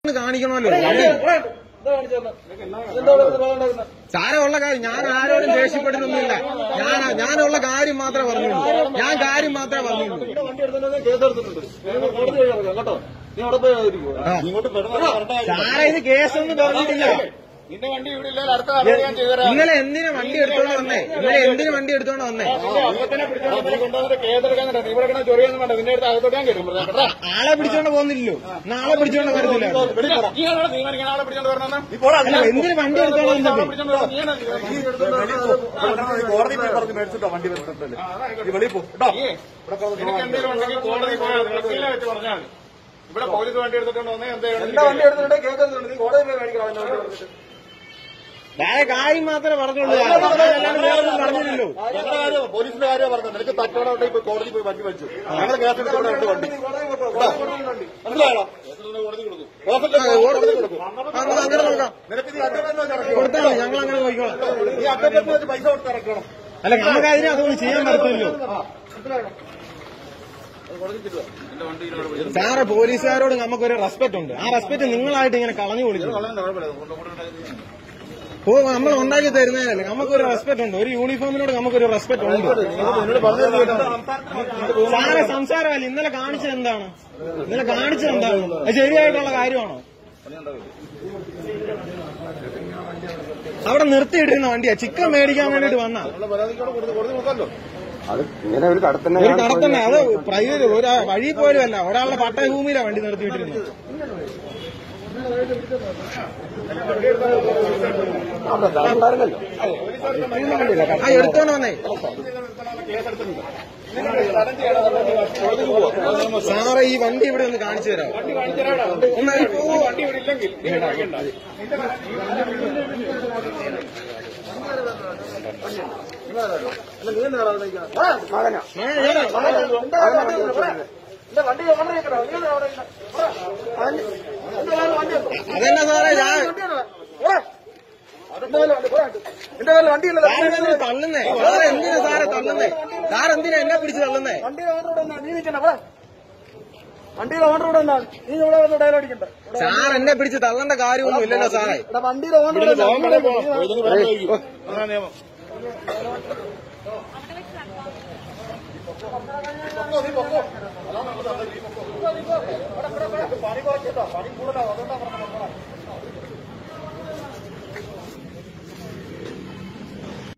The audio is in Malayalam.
കാണിക്കണമല്ലോ വണ്ടി സാരമുള്ള കാര്യം ഞാൻ ആരോടും ദേഷ്യപ്പെടുന്നൊന്നുമില്ല ഞാൻ ഞാനുള്ള കാര്യം മാത്രമേ പറഞ്ഞുള്ളൂ ഞാൻ കാര്യം മാത്രമേ പറഞ്ഞുള്ളൂ വണ്ടി എടുത്തിട്ടുണ്ടെങ്കിൽ കേസ് എടുത്തിട്ടുണ്ട് നിങ്ങൾ കോടതി വഴി ഇറങ്ങാം കേട്ടോ നീ അവിടെ പോയി ഇരിക്കുവോ ആ. ഇങ്ങോട്ട് പെടുന്ന സാറേ ഇത് കേസൊന്നും പറഞ്ഞിട്ടില്ല നിന്റെ വണ്ടി ഇവിടെ ഇല്ല അടുത്ത നടപടി ഞാൻ ചെയ്തുതരാം ഇന്നലെ എന്തിനാ വണ്ടി എടുത്തോണ്ട് വന്നേ ഇന്നലെ എന്തിനു വണ്ടി എടുത്തോണ്ട് വന്നേ അപ്പത്തന്നെ പിടിച്ചോണ്ട് നീ കൊണ്ടുവന്നിട്ട് കേസ് എടുക്കാൻ നീ ഇവിടെ കിടന്ന് ചൊറിയൊന്നും വേണ്ട നിന്റെ അടുത്ത് അകത്തോട്ട് ഞാൻ കയറും കേട്ടോ ആളെ പിടിച്ചോണ്ട് പോകുന്നില്ലല്ലോ നാളെ പിടിച്ചോണ്ട് വരത്തില്ല നീ ആണോ തീരുമാനിക്കാൻ ആളെ പിടിച്ചോണ്ട് വരണം അല്ല എന്തിനു വണ്ടി എടുത്തോണ്ട് ആളെ വന്നത് പിടിച്ചോണ്ട് വരണം നീ ആണ് നീ എടുത്തോണ്ട് വരണം. കോടതി പോയി പറഞ്ഞ് മേടിച്ചിട്ടോ വണ്ടി വരുന്നുണ്ടല്ലേ നീ വെളിയിൽ പോ കേട്ടോ നീ നിനക്ക് എന്തെങ്കിലും ഉണ്ടെങ്കിൽ കോടതി പോയാൽ മതി. വക്കീലിനെ വെച്ച് പറഞ്ഞാൽ മതി ഇവിടെ പോലീസ് വണ്ടി എടുത്തിട്ടുണ്ട് വന്നേ എന്താ എന്റെ വണ്ടി എടുത്തിട്ട് കേസ് എടുത്തിട്ടുണ്ട് നീ കോടതി പോയി മേടിക്കണം അവന്റെ വണ്ടി എടുത്തിട്ട്. ഞാൻ കാര്യം മാത്രമേ പറഞ്ഞുള്ളൂ അല്ലാണ്ട് വേറൊന്നും പറഞ്ഞില്ലല്ലോ ഞങ്ങളുടെ കാര്യം പോലീസിന്റെ കാര്യം പറഞ്ഞത് നിനക്ക് തട്ടോടെ പോയി കോടതി പോയി വണ്ടി മേടിച്ചു ഞങ്ങൾ കേസ് എടുത്തോണ്ട് രണ്ട് വണ്ടി മനസ്സിലായോ കോടതി കൊടുക്കും കോടതി കൊടുക്കും അങ്ങനെ അങ്ങനെ നോക്കാം നിനക്ക് നീ അറ്റപ്പേന്ന് കൊടുത്താൽ മതി ഞങ്ങൾ അങ്ങനെ നോക്കിക്കോളാം നീ അറ്റപ്പേന്ന് വെച്ച് പൈസ കൊടുത്ത് ഇറക്കണം അല്ല നമുക്ക് അതിന് അതൊന്നും ചെയ്യാൻ പറ്റില്ലല്ലോ സാറ് പോലീസുകാരോട് നമുക്കൊരു റെസ്പെക്ട് ഉണ്ട് ആ റെസ്പെക്ട് നിങ്ങളായിട്ട് ഇങ്ങനെ കളഞ്ഞു വിളിച്ചു ഓ നമ്മൾ ഉണ്ടാക്കി തരുന്നതിനല്ലേ നമുക്കൊരു റെസ്പെക്ട് ഉണ്ട് ഒരു യൂണിഫോമിനോട് നമുക്കൊരു റെസ്പെക്ട് ഉണ്ട് എന്നോട് പറഞ്ഞു സാറെ സംസാരമല്ല ഇന്നലെ കാണിച്ചത് എന്താണ് ഇന്നലെ കാണിച്ചത് എന്താണ് അത് ശരിയായിട്ടുള്ള കാര്യമാണോ അവിടെ നിർത്തിയിട്ടിരുന്ന വണ്ടിയാ ചിക്കൻ മേടിക്കാൻ വേണ്ടിട്ട് വന്നാ പരാതിക്കോട് കൊടുത്ത് കോടതി കൊടുക്കാമല്ലോ അത് ഇങ്ങനെ ഒരു കടത്തന്നെ ഒരു കടത്തന്നെ അത് പ്രൈവറ്റ് ഒരു വഴി പോലും അല്ല ഒരാളുടെ പട്ടയഭൂമിയിലാ വണ്ടി നിർത്തിയിട്ടിരുന്നത് ഉണ്ടായിരുന്നല്ലോ ആ എടുത്തോണ്ട് വന്നേ സാറേ ഈ വണ്ടി ഇവിടെ ഒന്ന് കാണിച്ചു തരാം ഒന്ന് അതിൽ പോവോ? വണ്ടി ഇവിടെ ഇല്ലെങ്കിൽ നീ കാണിക്കണ്ട മകനാ ഏ, ഏ, എന്റെ വണ്ടി ഓർഡർ ചെയ്യണോ നീ എന്താ അവിടെ ഇരിക്കുന്നെ? പോടാ. അതെന്നാ സാറേ ഞാൻ എന്റെ പേരിൽ വണ്ടി പോരാ എന്റെ പേരിൽ വണ്ടിയില്ല സാറെന്തിനാ തള്ളുന്നേ സാറ് എന്തിനാ സാറെ തള്ളുന്നേ സാറെന്തിനാ എന്നെ പിടിച്ച് തള്ളുന്നേ വണ്ടിയുടെ ഓർഡർ ഇവിടെ നിന്നാ. നീ നിൽക്കണ്ട പോടാ വണ്ടിയുടെ ഓർഡർ ഇവിടെ നിന്നാ. നീ ഇവിടെ വന്ന് ഡയലോഗ് അടിക്കണ്ട സാർ എന്നെ പിടിച്ച് തള്ളേണ്ട കാര്യമൊന്നും ഇല്ലല്ലോ സാറേ ഇവിടെ വണ്ടിയുടെ ഓർഡർ ഇവിടെ നിന്നാ. അതാണ് നിയമം പണി കുറച്ചിട്ടോ പണി കൂടുതലാ അതുകൊണ്ടാ പറഞ്ഞത്